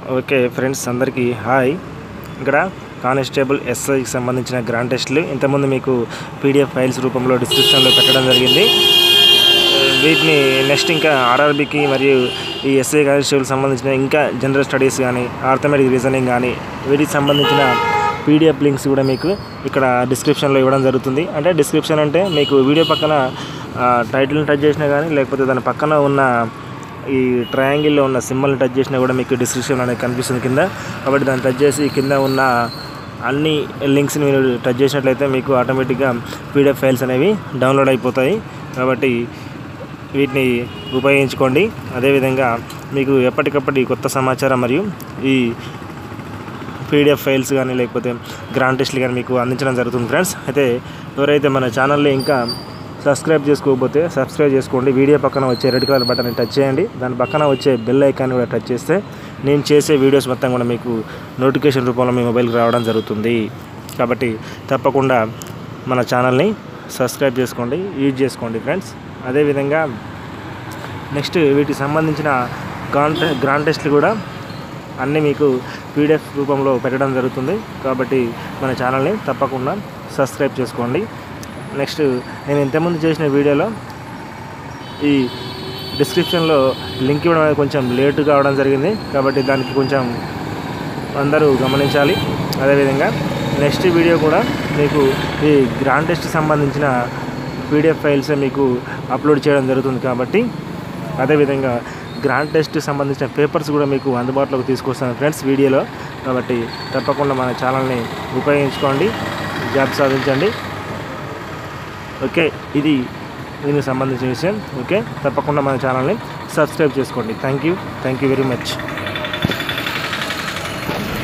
okay friends అందరికీ hi ఇక్కడ constable ఎస్ఐకి సంబంధించిన గ్రాండ్ టెస్ట్లు ఇంతకుముందు మీకు పీడిఎఫ్ ఫైల్స్ రూపంలో డిస్క్రిప్షన్లో పెట్టడం జరిగింది వీటిని నెక్స్ట్ ఇంకా ఆర్ఆర్బికి మరియు ఈ ఎస్ఐ కానిస్టేబుల్ సంబంధించిన ఇంకా జనరల్ స్టడీస్ కానీ ఆర్థమెటిక్ రీజనింగ్ కానీ వీటికి సంబంధించిన పీడిఎఫ్ లింక్స్ కూడా మీకు ఇక్కడ డిస్క్రిప్షన్లో ఇవ్వడం జరుగుతుంది అంటే డిస్క్రిప్షన్ అంటే మీకు వీడియో పక్కన టైటిల్ని టచ్ చేసినా కానీ లేకపోతే దాని పక్కన ఉన్న ఈ ట్రయాంగిల్లో ఉన్న సింబల్ని టచ్ చేసినా కూడా మీకు డిస్క్రిప్షన్ అనేది కనిపిస్తుంది కింద కాబట్టి దాన్ని టచ్ చేసి కింద ఉన్న అన్ని లింక్స్ని మీరు టచ్ చేసినట్లయితే మీకు ఆటోమేటిక్గా పీడిఎఫ్ ఫైల్స్ అనేవి డౌన్లోడ్ అయిపోతాయి కాబట్టి వీటిని ఉపయోగించుకోండి అదేవిధంగా మీకు ఎప్పటికప్పటి కొత్త సమాచారం మరియు ఈ పీడిఎఫ్ ఫైల్స్ కానీ లేకపోతే గ్రాండ్ టెస్ట్లు కానీ మీకు అందించడం జరుగుతుంది ఫ్రెండ్స్ అయితే ఎవరైతే మన ఛానల్ని ఇంకా సబ్స్క్రైబ్ చేసుకోకపోతే సబ్స్క్రైబ్ చేసుకోండి వీడియో పక్కన వచ్చే రెడ్ కలర్ బటన్ని టచ్ చేయండి దాని పక్కన వచ్చే బెల్ ఐకాన్ కూడా టచ్ చేస్తే నేను చేసే వీడియోస్ మొత్తం కూడా మీకు నోటిఫికేషన్ రూపంలో మీ మొబైల్కి రావడం జరుగుతుంది కాబట్టి తప్పకుండా మన ఛానల్ని సబ్స్క్రైబ్ చేసుకోండి యూజ్ చేసుకోండి ఫ్రెండ్స్ అదేవిధంగా నెక్స్ట్ వీటికి సంబంధించిన గ్రాండ్ గ్రాండ్ టెస్ట్లు కూడా అన్నీ మీకు పీడిఎఫ్ రూపంలో పెట్టడం జరుగుతుంది కాబట్టి మన ఛానల్ని తప్పకుండా సబ్స్క్రైబ్ చేసుకోండి నెక్స్ట్ నేను ఇంతకుముందు చేసిన వీడియోలో ఈ డిస్క్రిప్షన్లో లింక్ ఇవ్వడం అనేది కొంచెం లేట్ కావడం జరిగింది కాబట్టి దానికి కొంచెం అందరూ గమనించాలి అదేవిధంగా నెక్స్ట్ వీడియో కూడా మీకు ఈ గ్రాండ్ టెస్ట్కి సంబంధించిన పీడిఎఫ్ ఫైల్స్ మీకు అప్లోడ్ చేయడం జరుగుతుంది కాబట్టి అదేవిధంగా గ్రాండ్ టెస్ట్ సంబంధించిన పేపర్స్ కూడా మీకు అందుబాటులోకి తీసుకొస్తాను ఫ్రెండ్స్ వీడియోలో కాబట్టి తప్పకుండా మన ఛానల్ని ఉపయోగించుకోండి జాబ్ సాధించండి ఓకే ఇది దీనికి సంబంధించిన విషయం ఓకే తప్పకుండా మన ఛానల్ని సబ్స్క్రైబ్ చేసుకోండి thank you thank you very much